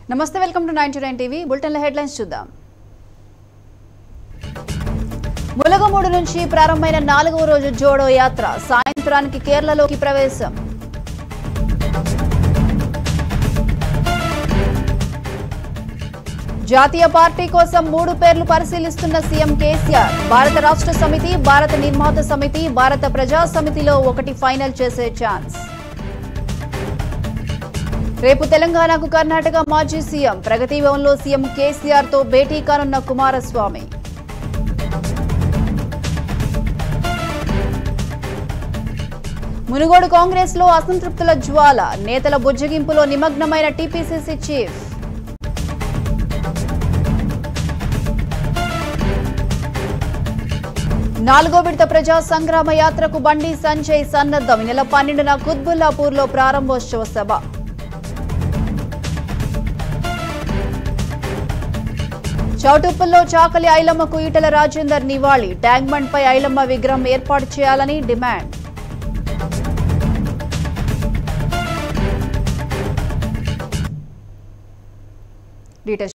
నమస్తే welcome to ninety nine TV బులెటిన్ల headlines చూద్దాం ములగమూడు నుంచి ప్రారంభమైన నాలుగవ రోజు జోడో యాత్ర సాయంత్రానికి కేరళలోకి ప్రవేశం జాతీయ పార్టీ కోసం మూడు పేర్లు పరిశీలిస్తున్న సీఎం కేసీఆర్ భారత రాష్ట్ర సమితి భారత నిర్మాత సమితి భారత ప్రజా సమితిలో ఒకటి ఫైనల్ చేసే ఛాన్స్ రేపు తెలంగాణకు కర్ణాటక మాజీ సీఎం ప్రగతి భవన్లో సీఎం కేసీఆర్ తో భేటీ కానున్న కుమారస్వామి మునుగోడు కాంగ్రెస్ లో అసంతృప్తుల జ్వాల నేతల బుజ్జగింపులో నిమగ్నమైన టీపీసీసీ చీఫ్ నాలుగో విడత ప్రజా సంగ్రామ యాత్రకు బండి సంజయ్ సన్నద్ధం ఈ నెల పన్నెండున కుత్బుల్లాపూర్ లో ప్రారంభోత్సవ సభ చౌటుప్పల్లో చాకలి ఐలమ్మకు ఈటల రాజేందర్ నివాళి ట్యాంక్ బండ్ పై ఐలమ్మ విగ్రహం ఏర్పాటు చేయాలని డిమాండ్ డీటెయిల్స్